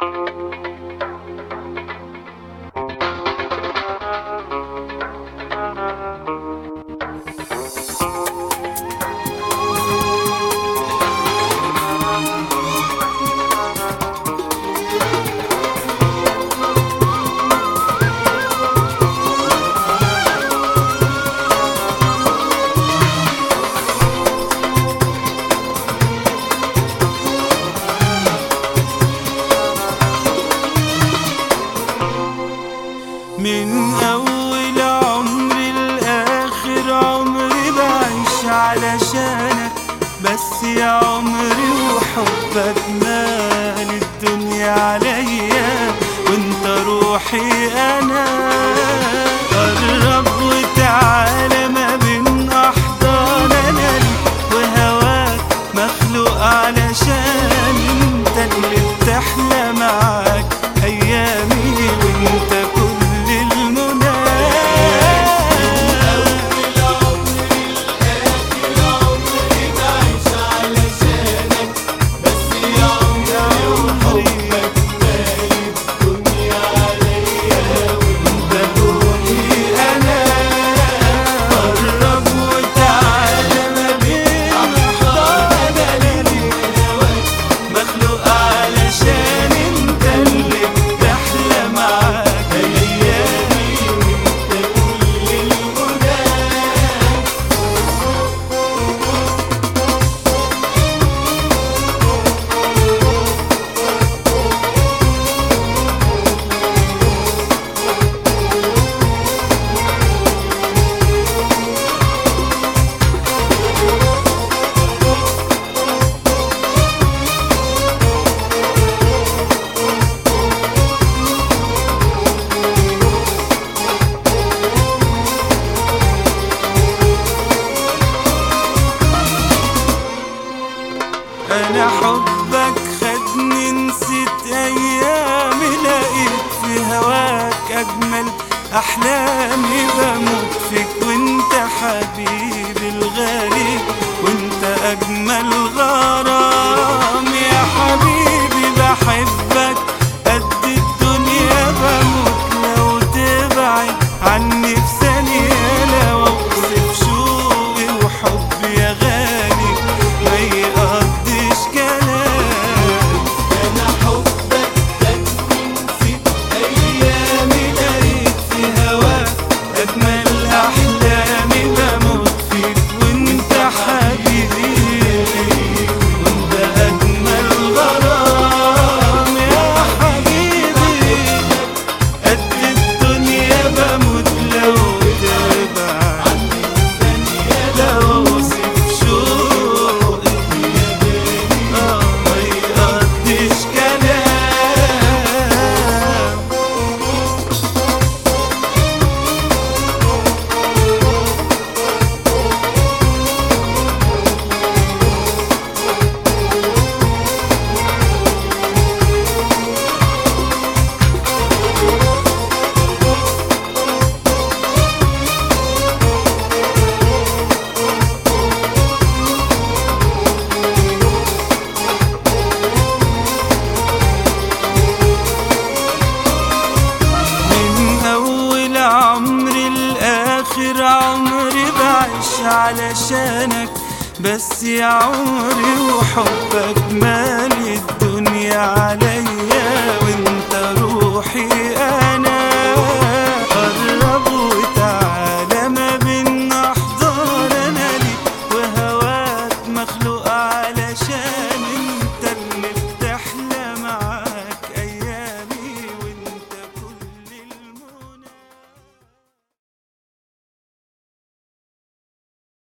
من أول عمري لآخر عمري بعيش علشانك بس يا عمري وحبك مال الدنيا عليا وانت روحي أنا قرب وتعالى ما بين أحضان أنا ليك وهواك مخلوق علشان انت اللي بتحلى معاك أيامي وانت كل المنى قرب وتعالى ما بين أحضاننا مخلوق علشان انت اللي بتحلى معاك ايامي وانت كل المنى انا حبك خدني نسيت ايامي لقيت في هواك اجمل احلامي بموت فيك وانت حبيبي الغالي وانت اجمل غرام يا حبيبي بحبك قد الدنيا بموت لو تبعد عني في ثانية لو اوصف شوقي وحبي يا غالي ما يقضيش كلام انا حبك خدني نسيت ايامي لقيت في هواك اجمل احلامي بموت فيك وانت حبيبي وانت اجمل غرام يا حبيبي قد الدنيا بموت لو تبعد لو اوصف شوقي آه ما يقضيش كلام من أول عمري لآخر عمري بعيش علشانك بس يا عمري وحبك ما